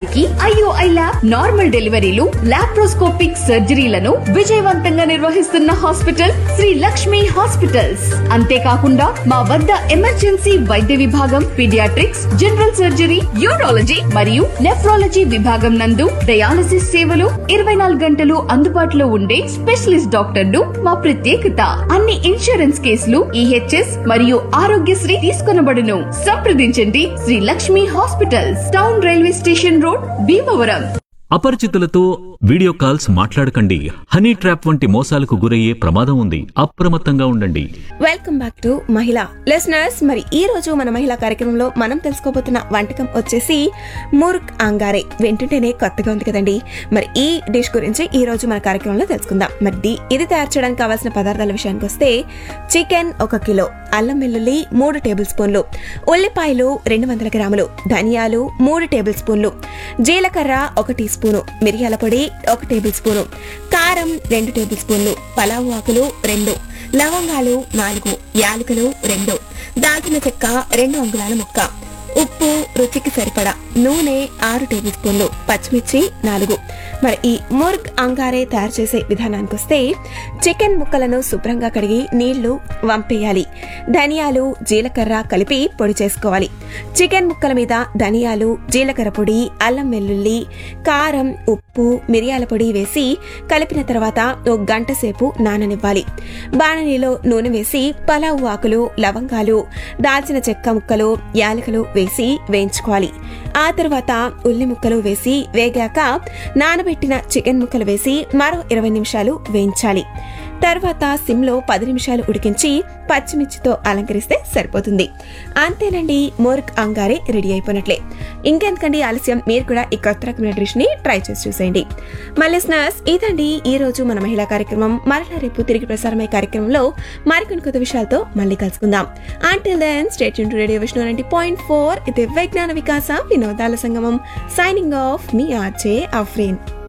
వారికి IOI lab normal డెలివరీలు laparoscopic సర్జరీలను విజయవంతంగా నిర్వహిస్తున్న హాస్పిటల్ శ్రీ లక్ష్మి హాస్పిటల్స్ అంతేకాకుండా మా వద్ద ఎమర్జెన్సీ వైద్య విభాగం పీడియాట్రిక్స్ జనరల్ సర్జరీ యూరాలజీ మరియు నెఫ్రాలజీ విభాగం నందు డయాలసిస్ సేవలు ఇరవై నాలుగు గంటలు అందుబాటులో ఉండే స్పెషలిస్ట్ డాక్టర్లు మా ప్రత్యేకత అన్ని ఇన్సూరెన్స్ కేసులు ఈహెచ్ఎస్ మరియు ఆరోగ్యశ్రీ తీసుకొనబడును సంప్రదించండి Shri Lakshmi hospitals town railway station road Bhimavaram అపరిచితులతో వీడియో కాల్స్ మాట్లాడకండి హనీ ట్రాప్ వంటి మోసాలకు గురయ్యే ప్రమాదం ఉంది అప్రమత్తంగా ఉండండి welcome back to Mahila listeners మరి ఈ రోజు మన మహిళా కార్యక్రమంలో మనం తెలుసుకోబోతున్న వంటకం వచ్చేసి ముర్క్ అంగారే వింటుంటేనే కొత్తగా ఉంది కదండి మరి ఈ డిష్ గురించి ఈ రోజు మన కార్యక్రమంలో తెలుసుకుందాం మరి ది- ఇది తయారు చేయడానికి కావాల్సిన పదార్థాల విషయానికి వస్తే చికెన్ ఒక కిలో అల్లం వెల్లుల్లి మూడు టేబుల్ స్పూన్లు ఉల్లిపాయలు రెండు వందల గ్రాములు ధనియాలు మూడు టేబుల్ స్పూన్లు జీలకర్ర ఒక టీ స్పూను మిరియాల పొడి ఒక టేబుల్ స్పూను కారం రెండు టేబుల్ స్పూన్లు పలావు ఆకులు రెండు లవంగాలు నాలుగు యాలకులు రెండు దాల్చిన చెక్క రెండు అంగుళాల ముక్క ఉప్పు రుచికి సరిపడా నూనె ఆరు టేబుల్ స్పూన్లు పచ్చిమిర్చి నాలుగు మరి ఈ ముర్గ్ అంగారే తయారు చేసే విధానానికి వస్తే చికెన్ ముక్కలను శుభ్రంగా కడిగి నీళ్లు వంపేయాలి ధనియాలు జీలకర్ర కలిపి పొడి చేసుకోవాలి చికెన్ ముక్కల మీద ధనియాలు జీలకర్ర పొడి అల్లం వెల్లుల్లి కారం ఉప్పు మిరియాల పొడి వేసి కలిపిన తర్వాత ఒక గంట సేపు నాననివ్వాలి బాణలిలో నూనె వేసి పలావు ఆకులు లవంగాలు దాల్చిన చెక్క ముక్కలు యాలకులు వేసి వేయించుకోవాలి ఆ తర్వాత ఉల్లి ముక్కలు వేసి వేగాక నానబెట్టిన చికెన్ ముక్కలు వేసి మరో ఇరవై నిమిషాలు వేయించాలి తర్వాత సిమ్లో పది నిమిషాలు ఉడికించి పచ్చిమిర్చితో అలంకరిస్తే సరిపోతుంది అంతేనండి మోర్క్ అంగారే రెడీ అయిపోయినట్లే ఇంకెందుకండి ఆలస్యం మీరు కూడా ఈ కొత్త రకమైన డిష్ ని ట్రై చేసి చూసేయండి మళ్ళీ స్నర్స్ ఇదండి ఈ రోజు మన మహిళా కార్యక్రమం మరలా రేపు తిరిగి ప్రసారమయ్యే కార్యక్రమంలో మరికొన్ని కొత్త విషయాలతో మళ్ళీ కలుసుకుందాం until then stay tuned to radio Vishnu ninety point four ఇది విజ్ఞాన వికాస వినోదాల సంగమం సైనింగ్ ఆఫ్ మీ ఆర్జే అఫ్రీన్